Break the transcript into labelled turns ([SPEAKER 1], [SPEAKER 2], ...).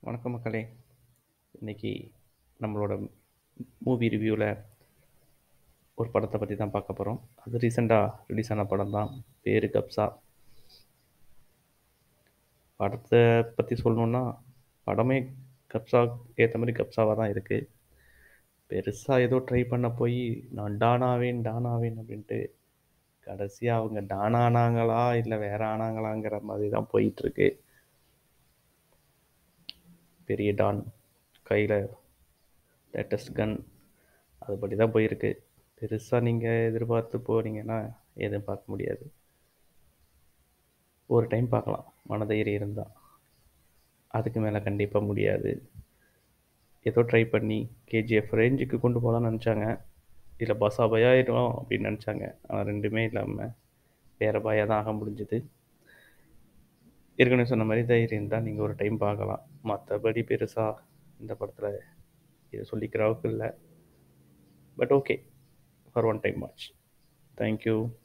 [SPEAKER 1] வணக்கம் மக்களே இன்னைக்கு நம்மளோட மூவி ரிவ்யூவில் ஒரு படத்தை பற்றி தான் பார்க்க போகிறோம் அது ரீசெண்டாக ரிலீஸ் ஆன படம் தான் பேரு கப்சா படத்தை பற்றி சொல்லணுன்னா படமே கப்சா ஏற்ற மாதிரி கப்சாவாக தான் இருக்குது பெருசாக ஏதோ ட்ரை பண்ண போய் நான் டானாவேன் டானாவேன் அப்படின்ட்டு கடைசியாக அவங்க டானானாங்களா இல்லை வேற ஆனாங்களாங்கிற மாதிரி தான் போயிட்டுருக்கு பெரிய டான் கையில் லேட்டஸ்ட் கன் அதுபடி தான் போயிருக்கு பெருசாக நீங்கள் எதிர்பார்த்து போனீங்கன்னா எதுவும் பார்க்க முடியாது ஒரு டைம் பார்க்கலாம் மனதைரியம் இருந்தால் அதுக்கு மேலே கண்டிப்பாக முடியாது ஏதோ ட்ரை பண்ணி கேஜிஎஃப் ரேஞ்சுக்கு கொண்டு போகலான்னு நினச்சாங்க இல்லை பஸ்ஸா பயாயிடும் அப்படின்னு நினச்சாங்க ஆனால் ரெண்டுமே இல்லாமல் வேறு பயா தான் ஆக முடிஞ்சுது ஏற்கனவே சொன்ன மாதிரி தைரியம் தான் நீங்கள் ஒரு டைம் பார்க்கலாம் மற்றபடி பெருசாக இந்த படத்தில் இது சொல்லிக்கிற அளவுக்கு இல்லை but okay for one time watch thank you